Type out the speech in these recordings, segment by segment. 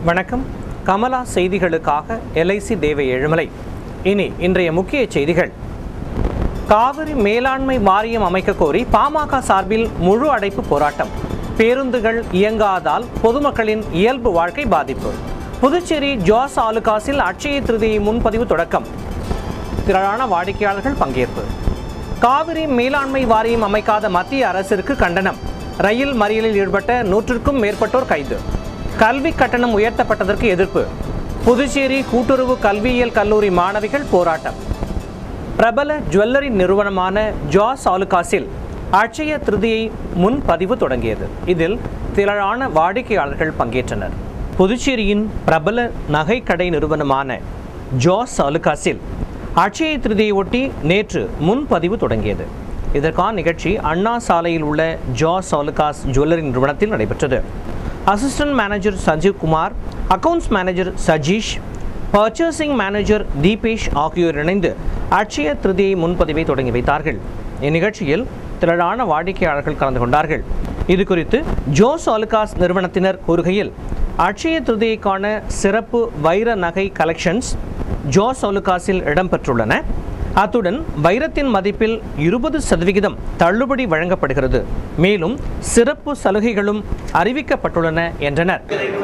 வணக்கம் கமலா செய்திகளுக்காக எல்ஐசி தேவ ஏழுமலை இனி இன்றைய முக்கிய செய்திகள் காவிரி மேலாண்மை வாரியம் அமைக்க கோரி பாமக சார்பில் முழு அடைப்பு போராட்டம் பேருந்துகள் இயங்காதால் பொதுமக்களின் இயல்பு வாழ்க்கை பாதிப்பு புதுச்சேரி ஜாஸ் ஆலுகாஸில் அட்சய திருதியை முன்பதிவு தொடக்கம் திரளான வாடிக்கையாளர்கள் பங்கேற்பு காவிரி மேலாண்மை வாரியம் அமைக்காத மத்திய அரசிற்கு கண்டனம் ரயில் மறியலில் ஈடுபட்ட நூற்றுக்கும் மேற்பட்டோர் கைது கல்வி கட்டணம் உயர்த்தப்பட்டதற்கு எதிர்ப்பு புதுச்சேரி கூட்டுறவு கல்வியியல் கல்லூரி மாணவிகள் போராட்டம் பிரபல ஜுவல்லரி நிறுவனமான ஜாஸ் ஆலுகாஸில் அட்சய திருதியை முன்பதிவு தொடங்கியது இதில் திரளான வாடிக்கையாளர்கள் பங்கேற்றனர் புதுச்சேரியின் பிரபல நகைக்கடை நிறுவனமான ஜாஸ் ஆலுகாஸில் அட்சய திருதியை ஒட்டி நேற்று முன்பதிவு தொடங்கியது இதற்கான நிகழ்ச்சி அண்ணா சாலையில் உள்ள ஜாஸ் ஆலுகாஸ் ஜுவல்லரி நிறுவனத்தில் நடைபெற்றது assistant manager Sanjeev Kumar accounts manager Sajeesh purchasing manager Deepesh ஆகியோர் இணைந்து அட்சய திருதியை முன்பதிவை தொடங்கி வைத்தார்கள் இந்நிகழ்ச்சியில் திரளான வாடிக்கையாளர்கள் கலந்து கொண்டார்கள் இது குறித்து ஜோஸ் ஆலுகாஸ் நிறுவனத்தினர் கூறுகையில் அட்சய திருதியைக்கான சிறப்பு வைர நகை கலெக்ஷன்ஸ் ஜோஸ் ஆலுகாஸில் இடம்பெற்றுள்ளன அத்துடன் வைரத்தின் மதிப்பில் இருபது சதவிகிதம் தள்ளுபடி வழங்கப்படுகிறது மேலும் சிறப்பு சலுகைகளும் அறிவிக்கப்பட்டுள்ளன என்றனர்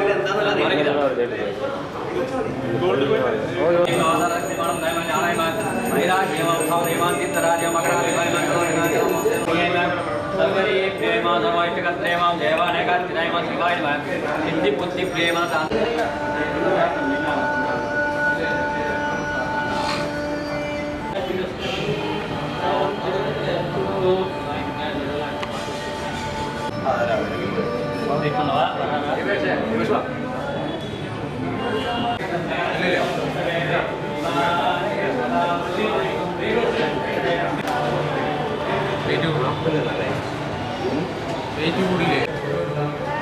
புத்தி பிரேம വെയിറ്റ് കൂടില്ലേ